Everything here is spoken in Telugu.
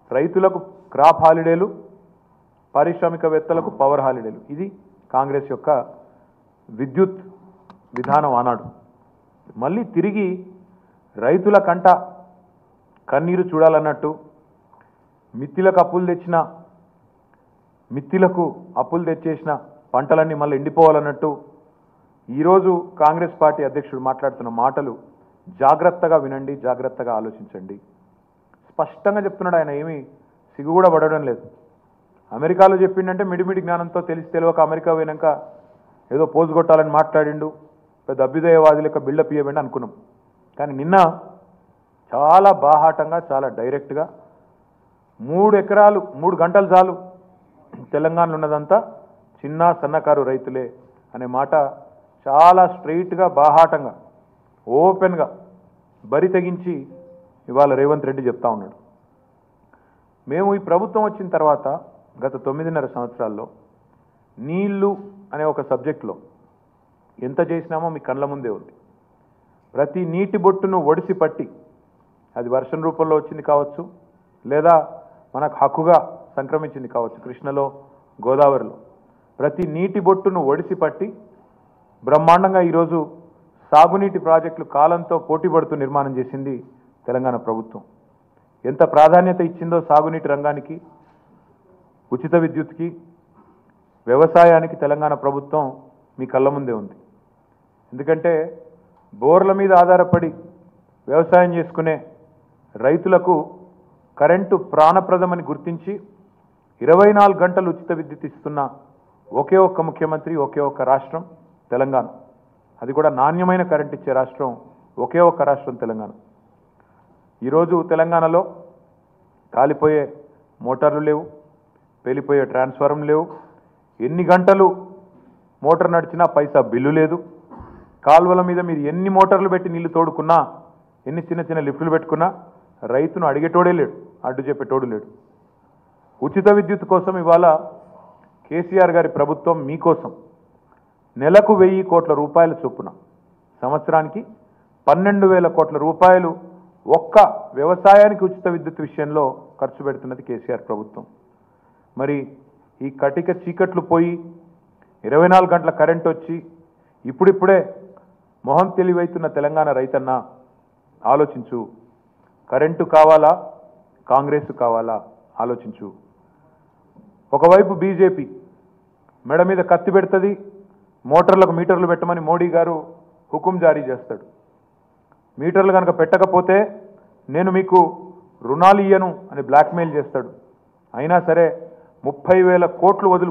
రైతులకు క్రాప్ హాలిడేలు పారిశ్రామికవేత్తలకు పవర్ హాలిడేలు ఇది కాంగ్రెస్ యొక్క విద్యుత్ విధానం ఆనాడు మళ్ళీ తిరిగి రైతుల కంట కన్నీరు చూడాలన్నట్టు మిత్తిలకు అప్పులు తెచ్చిన మిత్తిలకు అప్పులు తెచ్చేసిన పంటలన్నీ మళ్ళీ ఎండిపోవాలన్నట్టు ఈరోజు కాంగ్రెస్ పార్టీ అధ్యక్షుడు మాట్లాడుతున్న మాటలు జాగ్రత్తగా వినండి జాగ్రత్తగా ఆలోచించండి స్పష్టంగా చెప్తున్నాడు ఆయన ఏమీ సిగ్గు కూడా పడడం లేదు అమెరికాలో చెప్పిండంటే మిడిమిడి జ్ఞానంతో తెలిసి తెలియక అమెరికా పోయినాక ఏదో పోజు కొట్టాలని మాట్లాడిండు పెద్ద అభ్యుదయవాది లెక్క బిల్డప్ ఇవ్వండి అనుకున్నాం కానీ నిన్న చాలా బాహాటంగా చాలా డైరెక్ట్గా మూడు ఎకరాలు మూడు గంటలు చాలు తెలంగాణలో ఉన్నదంతా చిన్న సన్నకారు రైతులే అనే మాట చాలా స్ట్రైట్గా బాహాటంగా ఓపెన్గా బరి తెగించి ఇవాళ రేవంత్ రెడ్డి చెప్తా ఉన్నాడు మేము ఈ ప్రభుత్వం వచ్చిన తర్వాత గత తొమ్మిదిన్నర సంవత్సరాల్లో నీళ్లు అనే ఒక సబ్జెక్టులో ఎంత చేసినామో మీ కళ్ళ ముందే ఉంది ప్రతి నీటి బొట్టును ఒడిసి పట్టి అది వర్షం రూపంలో వచ్చింది కావచ్చు లేదా మనకు హక్కుగా సంక్రమించింది కావచ్చు కృష్ణలో గోదావరిలో ప్రతి నీటి బొట్టును ఒడిసి పట్టి బ్రహ్మాండంగా ఈరోజు సాగునీటి ప్రాజెక్టులు కాలంతో పోటీ పడుతూ నిర్మాణం చేసింది తెలంగాణ ప్రభుత్వం ఎంత ప్రాధాన్యత ఇచ్చిందో సాగునీటి రంగానికి ఉచిత విద్యుత్కి వ్యవసాయానికి తెలంగాణ ప్రభుత్వం మీ కళ్ళ ముందే ఉంది ఎందుకంటే బోర్ల మీద ఆధారపడి వ్యవసాయం చేసుకునే రైతులకు కరెంటు ప్రాణప్రదమని గుర్తించి ఇరవై నాలుగు గంటలు ఉచిత విద్యుత్ ఇస్తున్న ఒకే ఒక్క ముఖ్యమంత్రి ఒకే ఒక్క రాష్ట్రం తెలంగాణ అది కూడా నాణ్యమైన కరెంట్ ఇచ్చే రాష్ట్రం ఒకే ఒక్క రాష్ట్రం తెలంగాణ ఈరోజు తెలంగాణలో కాలిపోయే మోటార్లు లేవు పేలిపోయే ట్రాన్స్ఫారం లేవు ఎన్ని గంటలు మోటార్ నడిచినా పైసా బిల్లు లేదు కాలువల మీద మీరు ఎన్ని మోటార్లు పెట్టి నీళ్లు తోడుకున్నా ఎన్ని చిన్న చిన్న లిఫ్టులు పెట్టుకున్నా రైతును అడిగేటోడే లేడు అడ్డు చెప్పేటోడు లేడు ఉచిత విద్యుత్ కోసం ఇవాళ కేసీఆర్ గారి ప్రభుత్వం మీకోసం నెలకు వెయ్యి కోట్ల రూపాయల చొప్పున సంవత్సరానికి పన్నెండు వేల కోట్ల రూపాయలు ఒక్క వ్యవసాయానికి ఉచిత విద్యుత్ విషయంలో ఖర్చు పెడుతున్నది కేసీఆర్ ప్రభుత్వం మరి ఈ కటిక చీకట్లు పోయి ఇరవై నాలుగు గంటల కరెంట్ వచ్చి ఇప్పుడిప్పుడే మొహం తెలివైతున్న తెలంగాణ రైతన్న ఆలోచించు కరెంటు కావాలా కాంగ్రెస్ కావాలా ఆలోచించు ఒకవైపు బీజేపీ మెడ మీద కత్తి పెడుతుంది మోటార్లకు మీటర్లు పెట్టమని మోడీ గారు హుకుం జారీ చేస్తాడు మీటర్లు కనుక పెట్టకపోతే నేను మీకు రుణాలు ఇయ్యను అని బ్లాక్మెయిల్ చేస్తాడు అయినా సరే ముప్పై వేల కోట్లు వదులు